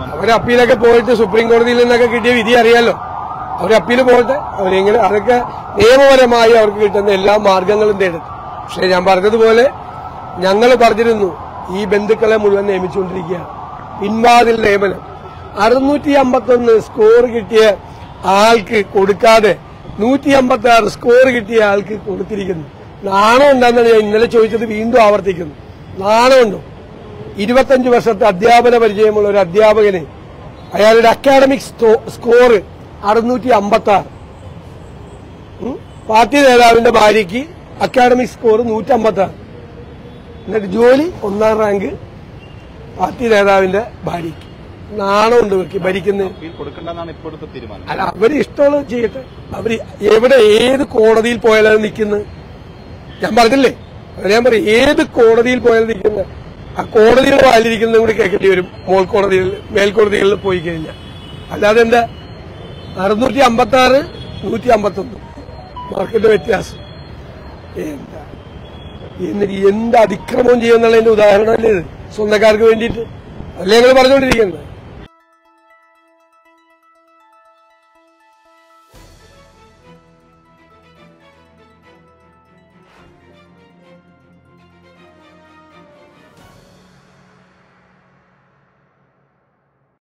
അവർ അപ്പീലൊക്കെ പോയിട്ട് സുപ്രീം കോടതിയിൽ നിന്നൊക്കെ കിട്ടിയ വിധി അറിയാലോ അവർ അപ്പീൽ പോകട്ടെ അവരെങ്ങനെ അതൊക്കെ നിയമപരമായി അവർക്ക് കിട്ടുന്ന എല്ലാ മാർഗങ്ങളും തേടും പക്ഷെ ഞാൻ പറഞ്ഞതുപോലെ ഞങ്ങൾ പറഞ്ഞിരുന്നു ഈ ബന്ധുക്കളെ മുഴുവൻ നിയമിച്ചുകൊണ്ടിരിക്കുകയാണ് പിൻവാതിൽ നിയമനം അറുന്നൂറ്റി അമ്പത്തൊന്ന് സ്കോർ കിട്ടിയ ആൾക്ക് കൊടുക്കാതെ നൂറ്റി അമ്പത്തി ആറ് സ്കോർ കിട്ടിയ ആൾക്ക് കൊടുത്തിരിക്കുന്നു നാണം ഉണ്ടെന്നാണ് ഞാൻ ഇന്നലെ ചോദിച്ചത് വീണ്ടും ആവർത്തിക്കുന്നു നാണമുണ്ടോ ഇരുപത്തഞ്ച് വർഷത്തെ അധ്യാപന പരിചയമുള്ള ഒരു അധ്യാപകന് അയാളുടെ അക്കാഡമിക് സ്കോർ അറുന്നൂറ്റി അമ്പത്തി ആറ് പാർട്ടി നേതാവിന്റെ ഭാര്യയ്ക്ക് അക്കാഡമിക് സ്കോർ നൂറ്റി അമ്പത്തി ആറ് എന്നിട്ട് ജോലി ഒന്നാം റാങ്ക് പാർട്ടി നേതാവിന്റെ ഭാര്യയ്ക്ക് നാണമുണ്ട് ഇവർക്ക് ഭരിക്കുന്ന അപ്പീൽ കൊടുക്കണ്ടെന്നാണ് ഇപ്പോഴത്തെ തീരുമാനം അല്ല അവര് ഇഷ്ടമുള്ളത് ചെയ്യട്ടെ അവര് എവിടെ ഏത് കോടതിയിൽ പോയാലും നിൽക്കുന്നത് ഞാൻ പറഞ്ഞില്ലേ അത് ഞാൻ പറയും ഏത് കോടതിയിൽ പോയാലും നിൽക്കുന്നത് ആ കോടതിയുടെ വാലിരിക്കുന്നതും കൂടി കേൾക്കേണ്ടി വരും മോൾ കോടതിയിൽ മേൽക്കോടതികളിൽ പോയി കഴിഞ്ഞാൽ അല്ലാതെ എന്താ അറുന്നൂറ്റി അമ്പത്തി ആറ് നൂറ്റി അമ്പത്തി ഒന്ന് മാർക്കിന്റെ വ്യത്യാസം എന്താ എന്നിട്ട് എന്ത് അതിക്രമം ചെയ്യുന്നുള്ളതിന്റെ ഉദാഹരണമല്ലേ ഇത് സ്വന്തക്കാർക്ക് വേണ്ടിയിട്ട് അല്ലേ ഞങ്ങൾ പറഞ്ഞുകൊണ്ടിരിക്കുന്നത്